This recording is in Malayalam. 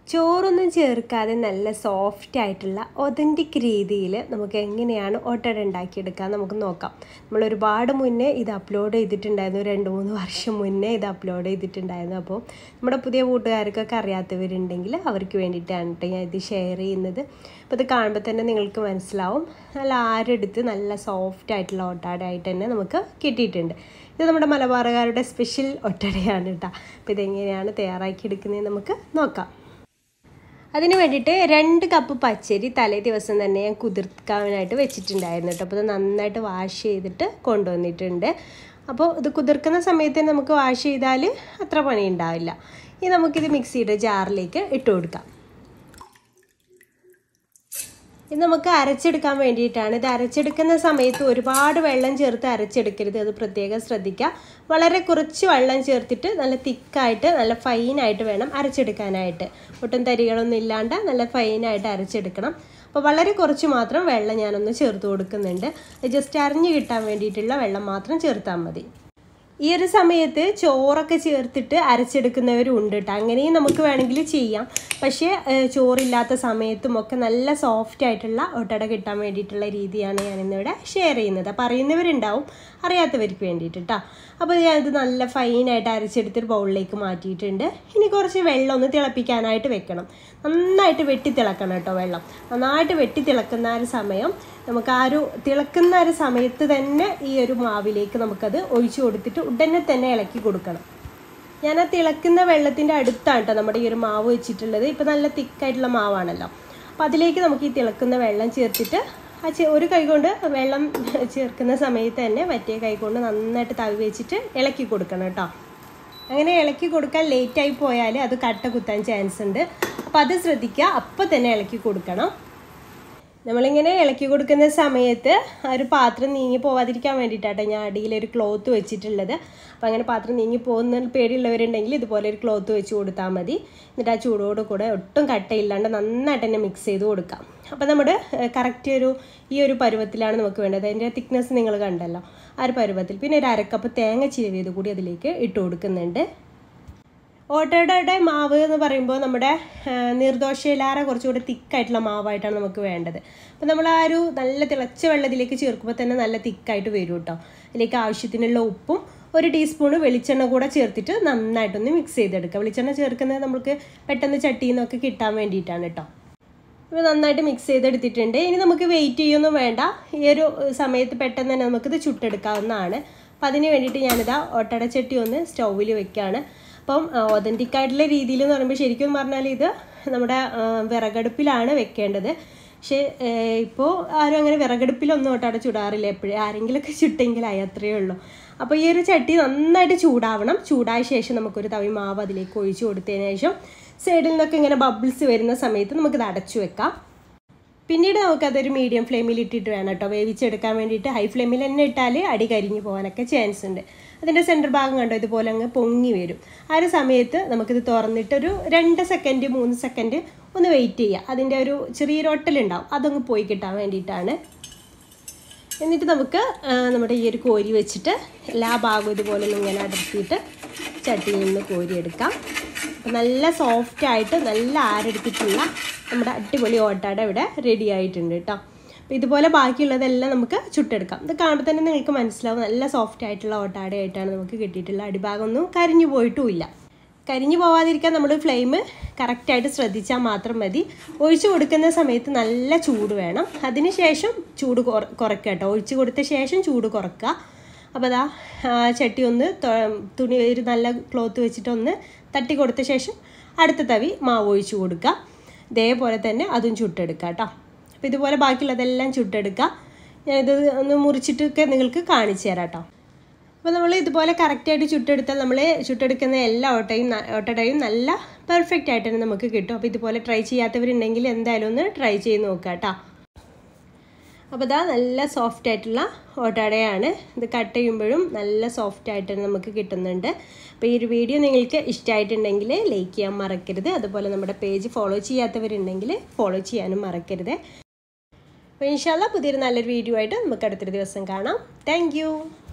ചോറൊന്നും ചേർക്കാതെ നല്ല സോഫ്റ്റ് ആയിട്ടുള്ള ഒതൻറ്റിക് രീതിയിൽ നമുക്ക് എങ്ങനെയാണ് ഒട്ടട ഉണ്ടാക്കിയെടുക്കാൻ നമുക്ക് നോക്കാം നമ്മൾ ഒരുപാട് മുന്നേ ഇത് അപ്ലോഡ് ചെയ്തിട്ടുണ്ടായിരുന്നു രണ്ട് മൂന്ന് വർഷം മുന്നേ ഇത് അപ്ലോഡ് ചെയ്തിട്ടുണ്ടായിരുന്നു അപ്പോൾ നമ്മുടെ പുതിയ കൂട്ടുകാർക്കൊക്കെ അറിയാത്തവരുണ്ടെങ്കിൽ അവർക്ക് വേണ്ടിയിട്ടാണ് കേട്ടോ ഞാൻ ഇത് ഷെയർ ചെയ്യുന്നത് അപ്പോൾ ഇത് കാണുമ്പോൾ തന്നെ നിങ്ങൾക്ക് മനസ്സിലാവും നല്ല ആരെടുത്ത് നല്ല സോഫ്റ്റ് ആയിട്ടുള്ള ഒട്ടാടയായിട്ട് തന്നെ നമുക്ക് കിട്ടിയിട്ടുണ്ട് ഇത് നമ്മുടെ മലബാറുകാരുടെ സ്പെഷ്യൽ ഒട്ടടയാണ് കേട്ടോ അപ്പോൾ ഇതെങ്ങനെയാണ് തയ്യാറാക്കി എടുക്കുന്നത് നമുക്ക് നോക്കാം അതിന് വേണ്ടിയിട്ട് രണ്ട് കപ്പ് പച്ചരി തലേ ദിവസം തന്നെ ഞാൻ കുതിർക്കാനായിട്ട് വെച്ചിട്ടുണ്ടായിരുന്നു കേട്ടോ അപ്പോൾ ഇത് നന്നായിട്ട് വാഷ് ചെയ്തിട്ട് കൊണ്ടുവന്നിട്ടുണ്ട് അപ്പോൾ ഇത് കുതിർക്കുന്ന സമയത്ത് നമുക്ക് വാഷ് ചെയ്താൽ അത്ര പണി ഉണ്ടാവില്ല ഇനി നമുക്കിത് മിക്സിയുടെ ജാറിലേക്ക് ഇട്ട് കൊടുക്കാം ഇത് നമുക്ക് അരച്ചെടുക്കാൻ വേണ്ടിയിട്ടാണ് ഇത് അരച്ചെടുക്കുന്ന സമയത്ത് ഒരുപാട് വെള്ളം ചേർത്ത് അരച്ചെടുക്കരുത് അത് പ്രത്യേകം ശ്രദ്ധിക്കുക വളരെ കുറച്ച് വെള്ളം ചേർത്തിട്ട് നല്ല തിക്കായിട്ട് നല്ല ഫൈനായിട്ട് വേണം അരച്ചെടുക്കാനായിട്ട് ഒട്ടും തരികളൊന്നും ഇല്ലാണ്ട് നല്ല ഫൈനായിട്ട് അരച്ചെടുക്കണം അപ്പോൾ വളരെ കുറച്ച് മാത്രം വെള്ളം ഞാനൊന്ന് ചേർത്ത് കൊടുക്കുന്നുണ്ട് ജസ്റ്റ് അരിഞ്ഞ് കിട്ടാൻ വേണ്ടിയിട്ടുള്ള വെള്ളം മാത്രം ചേർത്താൽ മതി ഈ ഒരു സമയത്ത് ചോറൊക്കെ ചേർത്തിട്ട് അരച്ചെടുക്കുന്നവരും ഉണ്ട് കേട്ടോ അങ്ങനെയും നമുക്ക് വേണമെങ്കിൽ ചെയ്യാം പക്ഷേ ചോറില്ലാത്ത സമയത്തും ഒക്കെ നല്ല സോഫ്റ്റ് ആയിട്ടുള്ള ഒട്ടട കിട്ടാൻ വേണ്ടിയിട്ടുള്ള രീതിയാണ് ഞാനിന്നിവിടെ ഷെയർ ചെയ്യുന്നത് അപ്പോൾ അറിയുന്നവരുണ്ടാവും അറിയാത്തവർക്ക് വേണ്ടിയിട്ട് കേട്ടോ അപ്പോൾ ഞാനിത് നല്ല ഫൈനായിട്ട് അരച്ചെടുത്തൊരു ബൗളിലേക്ക് മാറ്റിയിട്ടുണ്ട് ഇനി കുറച്ച് വെള്ളം ഒന്ന് തിളപ്പിക്കാനായിട്ട് വെക്കണം നന്നായിട്ട് വെട്ടി തിളക്കണം കേട്ടോ വെള്ളം നന്നായിട്ട് വെട്ടി തിളക്കുന്ന ഒരു സമയം നമുക്ക് ആ ഒരു തിളക്കുന്ന ഒരു സമയത്ത് തന്നെ ഈ ഒരു മാവിലേക്ക് നമുക്കത് ഒഴിച്ചു കൊടുത്തിട്ട് ഉടനെ തന്നെ ഇളക്കി കൊടുക്കണം ഞാൻ ആ തിളക്കുന്ന വെള്ളത്തിൻ്റെ അടുത്താണ് കേട്ടോ നമ്മുടെ ഈ ഒരു മാവ് വെച്ചിട്ടുള്ളത് ഇപ്പം നല്ല തിക്കായിട്ടുള്ള മാവാണല്ലോ അപ്പോൾ അതിലേക്ക് നമുക്ക് ഈ തിളക്കുന്ന വെള്ളം ചേർത്തിട്ട് ആ ഒരു കൈ കൊണ്ട് വെള്ളം ചേർക്കുന്ന സമയത്ത് തന്നെ മറ്റേ കൈ കൊണ്ട് നന്നായിട്ട് തവി വെച്ചിട്ട് ഇളക്കി കൊടുക്കണം കേട്ടോ അങ്ങനെ ഇളക്കി കൊടുക്കാൻ ലേറ്റായി പോയാൽ അത് കട്ട കുത്താൻ ചാൻസ് ഉണ്ട് അപ്പോൾ അത് ശ്രദ്ധിക്കുക അപ്പോൾ തന്നെ ഇളക്കി കൊടുക്കണം നമ്മളിങ്ങനെ ഇളക്കി കൊടുക്കുന്ന സമയത്ത് ആ ഒരു പാത്രം നീങ്ങി പോവാതിരിക്കാൻ വേണ്ടിയിട്ടാട്ടോ ഞാൻ അടിയിലൊരു ക്ലോത്ത് വെച്ചിട്ടുള്ളത് അപ്പോൾ അങ്ങനെ പാത്രം നീങ്ങി പോകുന്ന പേടിയുള്ളവരുണ്ടെങ്കിൽ ഇതുപോലെ ഒരു ക്ലോത്ത് വെച്ച് കൊടുത്താൽ മതി എന്നിട്ട് ആ ചൂടോട് കൂടെ ഒട്ടും കട്ടയില്ലാണ്ട് നന്നായിട്ട് തന്നെ മിക്സ് ചെയ്ത് കൊടുക്കാം അപ്പോൾ നമ്മുടെ കറക്റ്റ് ഒരു ഈ ഒരു പരുവത്തിലാണ് നമുക്ക് വേണ്ടത് അതിൻ്റെ തിക്നെസ് നിങ്ങൾ കണ്ടല്ലോ ആ ഒരു പരുവത്തിൽ പിന്നെ ഒരു അരക്കപ്പ് തേങ്ങ ചിരവിയത് കൂടി അതിലേക്ക് ഇട്ട് കൊടുക്കുന്നുണ്ട് ഓട്ടോയുടെ മാവ് എന്ന് പറയുമ്പോൾ നമ്മുടെ നീർദോശയിലാറെ കുറച്ചുകൂടി തിക്കായിട്ടുള്ള മാവായിട്ടാണ് നമുക്ക് വേണ്ടത് അപ്പോൾ നമ്മൾ ആ ഒരു നല്ല തിളച്ച വെള്ളത്തിലേക്ക് ചേർക്കുമ്പോൾ തന്നെ നല്ല തിക്കായിട്ട് വരും കേട്ടോ അതിലേക്ക് ആവശ്യത്തിനുള്ള ഉപ്പും ഒരു ടീസ്പൂണ് വെളിച്ചെണ്ണ കൂടെ ചേർത്തിട്ട് നന്നായിട്ടൊന്ന് മിക്സ് ചെയ്തെടുക്കുക വെളിച്ചെണ്ണ ചേർക്കുന്നത് നമുക്ക് പെട്ടെന്ന് ചട്ടിയിൽ നിന്നൊക്കെ കിട്ടാൻ വേണ്ടിയിട്ടാണ് കേട്ടോ ഇപ്പോൾ നന്നായിട്ട് മിക്സ് ചെയ്തെടുത്തിട്ടുണ്ട് ഇനി നമുക്ക് വെയിറ്റ് ചെയ്യൊന്നും വേണ്ട ഈ ഒരു സമയത്ത് പെട്ടെന്ന് തന്നെ നമുക്കിത് ചുട്ടെടുക്കാവുന്നതാണ് അപ്പോൾ അതിന് വേണ്ടിയിട്ട് ഞാനിതാ ഒട്ടടച്ചട്ടി ഒന്ന് സ്റ്റൗവിൽ വെക്കുകയാണ് അപ്പം ഒതൻറ്റിക് ആയിട്ടുള്ള രീതിയിൽ എന്ന് പറയുമ്പോൾ ശരിക്കും പറഞ്ഞാൽ ഇത് നമ്മുടെ വിറകടുപ്പിലാണ് വെക്കേണ്ടത് പക്ഷേ ഇപ്പോൾ ആരും അങ്ങനെ വിറകടുപ്പിലൊന്നും ഒട്ടാടെ ചുടാറില്ല എപ്പോഴും ആരെങ്കിലുമൊക്കെ ചുട്ടെങ്കിലായി അത്രയേ ഉള്ളൂ അപ്പോൾ ഈ ഒരു ചട്ടി നന്നായിട്ട് ചൂടാവണം ചൂടായ ശേഷം നമുക്കൊരു തവി മാവ് അതിലേക്ക് ഒഴിച്ചു കൊടുത്തതിന് ശേഷം സൈഡിൽ നിന്നൊക്കെ ഇങ്ങനെ ബബിൾസ് വരുന്ന സമയത്ത് നമുക്കിത് അടച്ചു വെക്കാം പിന്നീട് നമുക്കതൊരു മീഡിയം ഫ്ലെയിമിൽ ഇട്ടിട്ട് വേണം കേട്ടോ വേവിച്ചെടുക്കാൻ വേണ്ടിയിട്ട് ഹൈ ഫ്ലെയിമിൽ തന്നെ ഇട്ടാൽ അടി കരിഞ്ഞു പോകാനൊക്കെ ചാൻസ് ഉണ്ട് അതിൻ്റെ സെൻറ്റർ ഭാഗം കണ്ടോ ഇതുപോലെ അങ്ങ് പൊങ്ങി വരും ആ ഒരു സമയത്ത് നമുക്കിത് തുറന്നിട്ട് ഒരു രണ്ട് സെക്കൻഡ് മൂന്ന് സെക്കൻഡ് ഒന്ന് വെയിറ്റ് ചെയ്യുക അതിൻ്റെ ഒരു ചെറിയൊരു ഒട്ടലുണ്ടാവും അതങ്ങ് പോയി കിട്ടാൻ വേണ്ടിയിട്ടാണ് എന്നിട്ട് നമുക്ക് നമ്മുടെ ഈ ഒരു കോരി വെച്ചിട്ട് എല്ലാ ഭാഗവും ഇതുപോലെ ഇങ്ങനെ അടർത്തിയിട്ട് ചട്ടിയിൽ നിന്ന് കോരിയെടുക്കാം നല്ല സോഫ്റ്റ് ആയിട്ട് നല്ല ആരെടുത്തിട്ടുള്ള നമ്മുടെ അടിപൊളി ഓട്ടാട ഇവിടെ റെഡി ആയിട്ടുണ്ട് കേട്ടോ അപ്പോൾ ഇതുപോലെ ബാക്കിയുള്ളതെല്ലാം നമുക്ക് ചുട്ടെടുക്കാം ഇത് കാണുമ്പോൾ തന്നെ നിങ്ങൾക്ക് മനസ്സിലാവും നല്ല സോഫ്റ്റ് ആയിട്ടുള്ള ഓട്ടാടയായിട്ടാണ് നമുക്ക് കിട്ടിയിട്ടുള്ള അടിഭാഗമൊന്നും കരിഞ്ഞു പോയിട്ടുമില്ല കരിഞ്ഞു പോവാതിരിക്കാൻ നമ്മൾ ഫ്ലെയിം കറക്റ്റായിട്ട് ശ്രദ്ധിച്ചാൽ മാത്രം മതി ഒഴിച്ചു കൊടുക്കുന്ന സമയത്ത് നല്ല ചൂട് വേണം അതിന് ശേഷം ചൂട് കുറയ്ക്കുക കേട്ടോ ഒഴിച്ചു കൊടുത്ത ശേഷം ചൂട് കുറക്കുക അപ്പോൾ അതാ ചട്ടി ഒന്ന് തുണി ഒരു നല്ല ക്ലോത്ത് വെച്ചിട്ടൊന്ന് തട്ടി കൊടുത്ത ശേഷം അടുത്ത തവി മാവ് ഒഴിച്ചു കൊടുക്കുക ഇതേപോലെ തന്നെ അതും ചുട്ടെടുക്കുക കേട്ടോ അപ്പോൾ ഇതുപോലെ ബാക്കിയുള്ളതെല്ലാം ചുട്ടെടുക്കുക ഞാനിത് ഒന്ന് മുറിച്ചിട്ടൊക്കെ നിങ്ങൾക്ക് കാണിച്ചു തരാം കേട്ടോ അപ്പോൾ നമ്മൾ ഇതുപോലെ കറക്റ്റായിട്ട് ചുട്ടെടുത്താൽ നമ്മൾ ചുട്ടെടുക്കുന്ന എല്ലാ ഓട്ടയും ഓട്ടടയും നല്ല പെർഫെക്റ്റ് ആയിട്ട് തന്നെ നമുക്ക് കിട്ടും അപ്പോൾ ഇതുപോലെ ട്രൈ ചെയ്യാത്തവരുണ്ടെങ്കിൽ എന്തായാലും ഒന്ന് ട്രൈ ചെയ്ത് നോക്കുക കേട്ടോ അപ്പോൾ ഇതാ നല്ല സോഫ്റ്റ് ആയിട്ടുള്ള ഓട്ടാടയാണ് ഇത് കട്ട് ചെയ്യുമ്പോഴും നല്ല സോഫ്റ്റ് ആയിട്ട് തന്നെ നമുക്ക് കിട്ടുന്നുണ്ട് അപ്പോൾ ഈ ഒരു വീഡിയോ നിങ്ങൾക്ക് ഇഷ്ടമായിട്ടുണ്ടെങ്കിൽ ലൈക്ക് ചെയ്യാൻ മറക്കരുത് അതുപോലെ നമ്മുടെ പേജ് ഫോളോ ചെയ്യാത്തവരുണ്ടെങ്കിൽ ഫോളോ ചെയ്യാനും മറക്കരുത് അപ്പോൾ ഇൻഷാല്ല പുതിയൊരു നല്ലൊരു വീഡിയോ ആയിട്ട് നമുക്ക് അടുത്തൊരു ദിവസം കാണാം താങ്ക്